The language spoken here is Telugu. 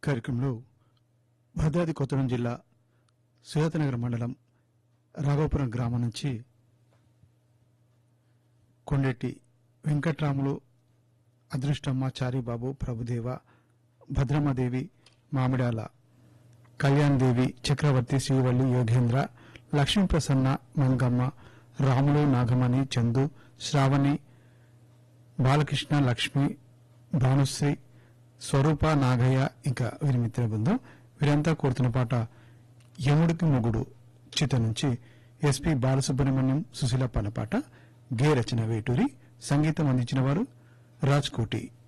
కార్యక్రమంలో భద్రాద్రి కొత్తగూడెం జిల్లా సుజాతనగర్ మండలం రాఘవపురం గ్రామం నుంచి కొండెట్టి వెంకట్రాములు అదృష్టమ్మ చారిబాబు ప్రభుదేవ భద్రమ్మదేవి మామిడాల కళ్యాణ్దేవి చక్రవర్తి శ్రీవల్లి యోగేంద్ర లక్ష్మీప్రసన్న మంగమ్మ రాములు నాగమణి చందు శ్రావణి బాలకృష్ణ లక్ష్మి భానుశ్రీ స్వరూప నాగయ్య ఇంకా వీరి మిత్ర బృందం వీరంతా కోరుతున్న పాట యముడికి మొగుడు చిత నుంచి ఎస్పి బాలసుబ్రహ్మణ్యం సుశీల పాట గే రచన వేటూరి సంగీతం అందించిన వారు రాజ్ కోటి